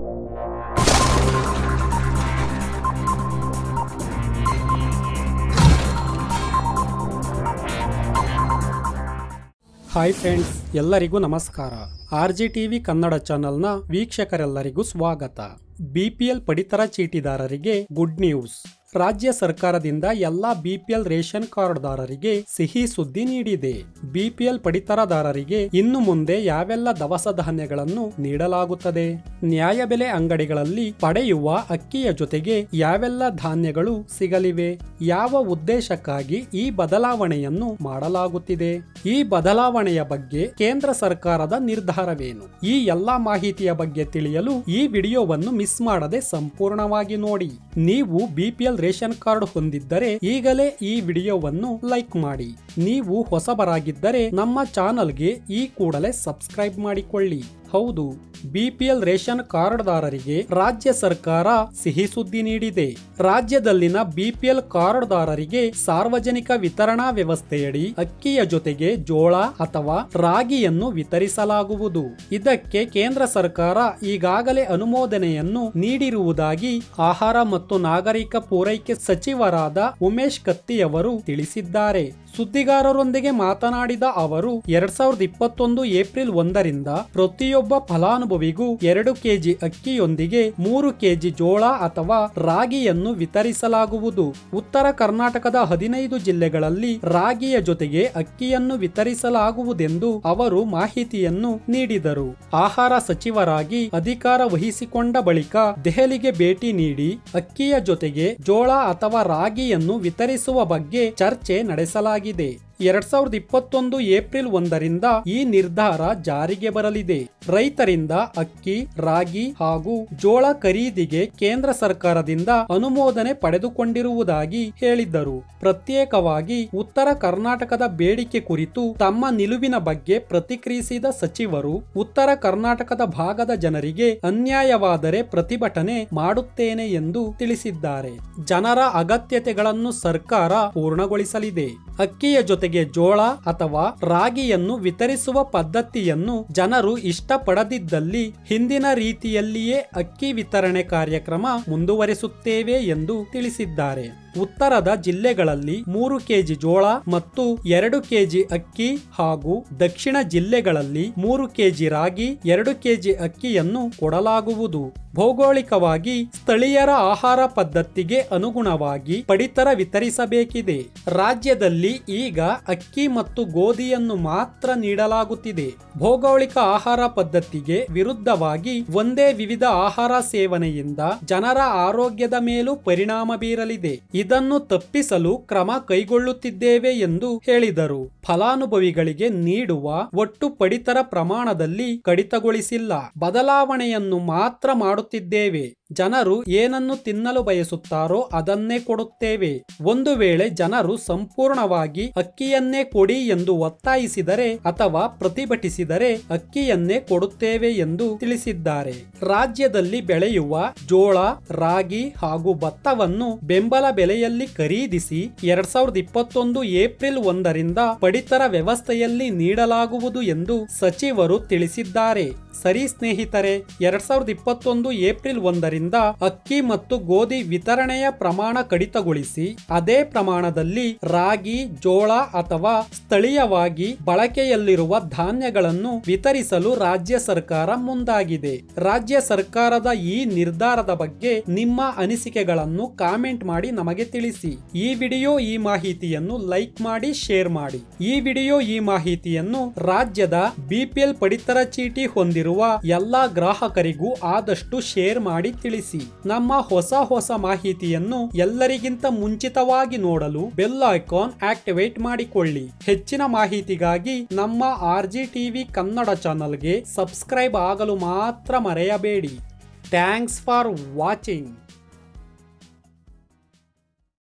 hi friends ಎಲ್ಲರಿಗೂ ನಮಸ್ಕಾರ R G TV Kannada ಚಾನೆಲ್ನ ವೀಕ್ಷಕರೆಲ್ಲರಿಗೂ ಸ್ವಾಗತ ಬಿಪಿಎಲ್ ಪಡಿತರ ಚೀಟಿದಾರರಿಗೆ ಗುಡ್ ನ್ಯೂಸ್ ರಾಜ್ಯ ಸರ್ಕಾರದಿಂದ ಎಲ್ಲಾ ಬಿಪಿಎಲ್ ರೇಷನ್ ಕಾರ್ಡ್ದಾರರಿಗೆ ಸಿಹಿ ಸುದ್ದಿ ನೀಡಿದೆ ಬಿಪಿಎಲ್ ಪಡಿತರದಾರರಿಗೆ ಇನ್ನು ಮುಂದೆ ಯಾವೆಲ್ಲ ದವಸ ಧಾನ್ಯಗಳನ್ನು ನೀಡಲಾಗುತ್ತದೆ ನ್ಯಾಯಬೆಲೆ ಅಂಗಡಿಗಳಲ್ಲಿ ಪಡೆಯುವ ಅಕ್ಕಿಯ ಜೊತೆಗೆ ಯಾವೆಲ್ಲ ಧಾನ್ಯಗಳು ಸಿಗಲಿವೆ ಯಾವ ಉದ್ದೇಶಕ್ಕಾಗಿ ಈ ಬದಲಾವಣೆಯನ್ನು ಮಾಡಲಾಗುತ್ತಿದೆ ಈ ಬದಲಾವಣೆಯ ಬಗ್ಗೆ ಕೇಂದ್ರ ಸರ್ಕಾರದ ನಿರ್ಧಾರವೇನು ಈ ಎಲ್ಲಾ ಮಾಹಿತಿಯ ಬಗ್ಗೆ ತಿಳಿಯಲು ಈ ವಿಡಿಯೋವನ್ನು ಮಿಸ್ ಮಾಡದೆ ಸಂಪೂರ್ಣವಾಗಿ ನೋಡಿ ನೀವು ಬಿಪಿಎಲ್ ರೇಷನ್ ಕಾರ್ಡ್ ಹೊಂದಿದ್ದರೆ ಈಗಲೇ ಈ ವಿಡಿಯೋವನ್ನು ಲೈಕ್ ಮಾಡಿ ನೀವು ಹೊಸಬರಾಗಿದ್ದರೆ ನಮ್ಮ ಚಾನಲ್ಗೆ ಈ ಕೂಡಲೇ ಸಬ್ಸ್ಕ್ರೈಬ್ ಮಾಡಿಕೊಳ್ಳಿ ಹೌದು ಬಿಪಿಎಲ್ ರೇಷನ್ ಕಾರ್ಡ್ದಾರರಿಗೆ ರಾಜ್ಯ ಸರ್ಕಾರ ಸಿಹಿ ಸುದ್ದಿ ನೀಡಿದೆ ರಾಜ್ಯದಲ್ಲಿನ ಬಿಪಿಎಲ್ ಕಾರ್ಡ್ದಾರರಿಗೆ ಸಾರ್ವಜನಿಕ ವಿತರಣಾ ವ್ಯವಸ್ಥೆಯಡಿ ಅಕ್ಕಿಯ ಜೊತೆಗೆ ಜೋಳ ಅಥವಾ ರಾಗಿಯನ್ನು ವಿತರಿಸಲಾಗುವುದು ಇದಕ್ಕೆ ಕೇಂದ್ರ ಸರ್ಕಾರ ಈಗಾಗಲೇ ಅನುಮೋದನೆಯನ್ನು ನೀಡಿರುವುದಾಗಿ ಆಹಾರ ಮತ್ತು ನಾಗರಿಕ ಪೂರೈಕೆ ಸಚಿವರಾದ ಉಮೇಶ್ ಕತ್ತಿಯವರು ತಿಳಿಸಿದ್ದಾರೆ ಸುದ್ದಿಗಾರರೊಂದಿಗೆ ಮಾತನಾಡಿದ ಅವರು ಎರಡ್ ಸಾವಿರದ ಇಪ್ಪತ್ತೊಂದು ಏಪ್ರಿಲ್ ಒಂದರಿಂದ ಪ್ರತಿಯೊಬ್ಬ ಫಲಾನುಭವಿಗೂ ಎರಡು ಕೆಜಿ ಅಕ್ಕಿಯೊಂದಿಗೆ ಮೂರು ಕೆಜಿ ಜೋಳ ಅಥವಾ ರಾಗಿಯನ್ನು ವಿತರಿಸಲಾಗುವುದು ಉತ್ತರ ಕರ್ನಾಟಕದ ಹದಿನೈದು ಜಿಲ್ಲೆಗಳಲ್ಲಿ ರಾಗಿಯ ಜೊತೆಗೆ ಅಕ್ಕಿಯನ್ನು ವಿತರಿಸಲಾಗುವುದೆಂದು ಅವರು ಮಾಹಿತಿಯನ್ನು ನೀಡಿದರು ಆಹಾರ ಸಚಿವರಾಗಿ ಅಧಿಕಾರ ವಹಿಸಿಕೊಂಡ ಬಳಿಕ ದೆಹಲಿಗೆ ಭೇಟಿ ನೀಡಿ ಅಕ್ಕಿಯ ಜೊತೆಗೆ ಜೋಳ ಅಥವಾ ರಾಗಿಯನ್ನು ವಿತರಿಸುವ ಬಗ್ಗೆ ಚರ್ಚೆ ನಡೆಸಲಾಗಿದೆ ಎರಡ್ ಸಾವಿರದ ಇಪ್ಪತ್ತೊಂದು ಏಪ್ರಿಲ್ ಒಂದರಿಂದ ಈ ನಿರ್ಧಾರ ಜಾರಿಗೆ ಬರಲಿದೆ ರೈತರಿಂದ ಅಕ್ಕಿ ರಾಗಿ ಹಾಗೂ ಜೋಳ ಖರೀದಿಗೆ ಕೇಂದ್ರ ಸರ್ಕಾರದಿಂದ ಅನುಮೋದನೆ ಪಡೆದುಕೊಂಡಿರುವುದಾಗಿ ಹೇಳಿದ್ದರು ಪ್ರತ್ಯೇಕವಾಗಿ ಉತ್ತರ ಕರ್ನಾಟಕದ ಬೇಡಿಕೆ ಕುರಿತು ತಮ್ಮ ನಿಲುವಿನ ಬಗ್ಗೆ ಪ್ರತಿಕ್ರಿಯಿಸಿದ ಸಚಿವರು ಉತ್ತರ ಕರ್ನಾಟಕದ ಭಾಗದ ಜನರಿಗೆ ಅನ್ಯಾಯವಾದರೆ ಪ್ರತಿಭಟನೆ ಮಾಡುತ್ತೇನೆ ಎಂದು ತಿಳಿಸಿದ್ದಾರೆ ಜನರ ಅಗತ್ಯತೆಗಳನ್ನು ಸರ್ಕಾರ ಪೂರ್ಣಗೊಳಿಸಲಿದೆ ಅಕ್ಕಿಯ ಜೊತೆಗೆ ಜೋಳ ಅಥವಾ ರಾಗಿಯನ್ನು ವಿತರಿಸುವ ಪದ್ಧತಿಯನ್ನು ಜನರು ಇಷ್ಟಪಡದಿದ್ದಲ್ಲಿ ಹಿಂದಿನ ರೀತಿಯಲ್ಲಿಯೇ ಅಕ್ಕಿ ವಿತರಣೆ ಕಾರ್ಯಕ್ರಮ ಮುಂದುವರೆಸುತ್ತೇವೆ ಎಂದು ತಿಳಿಸಿದ್ದಾರೆ ಉತ್ತರದ ಜಿಲ್ಲೆಗಳಲ್ಲಿ ಮೂರು ಕೆಜಿ ಜೋಳ ಮತ್ತು ಎರಡು ಕೆಜಿ ಅಕ್ಕಿ ಹಾಗೂ ದಕ್ಷಿಣ ಜಿಲ್ಲೆಗಳಲ್ಲಿ ಮೂರು ಕೆಜಿ ರಾಗಿ ಎರಡು ಕೆಜಿ ಅಕ್ಕಿಯನ್ನು ಕೊಡಲಾಗುವುದು ಭೌಗೋಳಿಕವಾಗಿ ಸ್ಥಳೀಯರ ಆಹಾರ ಪದ್ಧತಿಗೆ ಅನುಗುಣವಾಗಿ ಪಡಿತರ ವಿತರಿಸಬೇಕಿದೆ ರಾಜ್ಯದಲ್ಲಿ ಈಗ ಅಕ್ಕಿ ಮತ್ತು ಗೋಧಿಯನ್ನು ಮಾತ್ರ ನೀಡಲಾಗುತ್ತಿದೆ ಭೌಗೋಳಿಕ ಆಹಾರ ಪದ್ಧತಿಗೆ ವಿರುದ್ಧವಾಗಿ ಒಂದೇ ವಿವಿಧ ಆಹಾರ ಸೇವನೆಯಿಂದ ಜನರ ಆರೋಗ್ಯದ ಮೇಲೂ ಪರಿಣಾಮ ಬೀರಲಿದೆ ಇದನ್ನು ತಪ್ಪಿಸಲು ಕ್ರಮ ಕೈಗೊಳ್ಳುತ್ತಿದ್ದೇವೆ ಎಂದು ಹೇಳಿದರು ಫಲಾನುಭವಿಗಳಿಗೆ ನೀಡುವ ಒಟ್ಟು ಪಡಿತರ ಪ್ರಮಾಣದಲ್ಲಿ ಕಡಿತಗೊಳಿಸಿಲ್ಲ ಬದಲಾವಣೆಯನ್ನು ಮಾತ್ರ ಮಾಡುತ್ತಿದ್ದೇವೆ ಜನರು ಏನನ್ನು ತಿನ್ನಲು ಬಯಸುತ್ತಾರೋ ಅದನ್ನೇ ಕೊಡುತ್ತೇವೆ ಒಂದು ವೇಳೆ ಜನರು ಸಂಪೂರ್ಣವಾಗಿ ಅಕ್ಕಿಯನ್ನೇ ಕೊಡಿ ಎಂದು ಒತ್ತಾಯಿಸಿದರೆ ಅಥವಾ ಪ್ರತಿಭಟಿಸಿದರೆ ಅಕ್ಕಿಯನ್ನೇ ಕೊಡುತ್ತೇವೆ ಎಂದು ತಿಳಿಸಿದ್ದಾರೆ ರಾಜ್ಯದಲ್ಲಿ ಬೆಳೆಯುವ ಜೋಳ ರಾಗಿ ಹಾಗೂ ಭತ್ತವನ್ನು ಬೆಂಬಲ ಬೆಲೆಯಲ್ಲಿ ಖರೀದಿಸಿ ಎರಡ್ ಸಾವಿರದ ಇಪ್ಪತ್ತೊಂದು ಏಪ್ರಿಲ್ ಒಂದರಿಂದ ಪಡಿತರ ವ್ಯವಸ್ಥೆಯಲ್ಲಿ ನೀಡಲಾಗುವುದು ಎಂದು ಸಚಿವರು ತಿಳಿಸಿದ್ದಾರೆ ಸರಿ ಸ್ನೇಹಿತರೆ ಎರಡ್ ಸಾವಿರದ ಇಪ್ಪತ್ತೊಂದು ಏಪ್ರಿಲ್ ಒಂದರಿಂದ ಅಕ್ಕಿ ಮತ್ತು ಗೋಧಿ ವಿತರಣೆಯ ಪ್ರಮಾಣ ಕಡಿತಗೊಳಿಸಿ ಅದೇ ಪ್ರಮಾಣದಲ್ಲಿ ರಾಗಿ ಜೋಳ ಅಥವಾ ಸ್ಥಳೀಯವಾಗಿ ಬಳಕೆಯಲ್ಲಿರುವ ಧಾನ್ಯಗಳನ್ನು ವಿತರಿಸಲು ರಾಜ್ಯ ಸರ್ಕಾರ ಮುಂದಾಗಿದೆ ರಾಜ್ಯ ಸರ್ಕಾರದ ಈ ನಿರ್ಧಾರದ ಬಗ್ಗೆ ನಿಮ್ಮ ಅನಿಸಿಕೆಗಳನ್ನು ಕಾಮೆಂಟ್ ಮಾಡಿ ನಮಗೆ ತಿಳಿಸಿ ಈ ವಿಡಿಯೋ ಈ ಮಾಹಿತಿಯನ್ನು ಲೈಕ್ ಮಾಡಿ ಶೇರ್ ಮಾಡಿ ಈ ವಿಡಿಯೋ ಈ ಮಾಹಿತಿಯನ್ನು ರಾಜ್ಯದ ಬಿಪಿಎಲ್ ಪಡಿತರ ಚೀಟಿ ಹೊಂದಿರುವ ಎಲ್ಲಾ ಗ್ರಾಹಕರಿಗೂ ಆದಷ್ಟು ಶೇರ್ ಮಾಡಿ ತಿಳಿಸಿ ನಮ್ಮ ಹೊಸ ಹೊಸ ಮಾಹಿತಿಯನ್ನು ಎಲ್ಲರಿಗಿಂತ ಮುಂಚಿತವಾಗಿ ನೋಡಲು ಬೆಲ್ ಐಕಾನ್ ಆಕ್ಟಿವೇಟ್ ಮಾಡಿಕೊಳ್ಳಿ ಹೆಚ್ಚಿನ ಮಾಹಿತಿಗಾಗಿ ನಮ್ಮ ಆರ್ ಜಿ ಟಿವಿ ಕನ್ನಡ ಚಾನಲ್ಗೆ ಸಬ್ಸ್ಕ್ರೈಬ್ ಆಗಲು ಮಾತ್ರ ಮರೆಯಬೇಡಿ ಥ್ಯಾಂಕ್ಸ್ ಫಾರ್ ವಾಚಿಂಗ್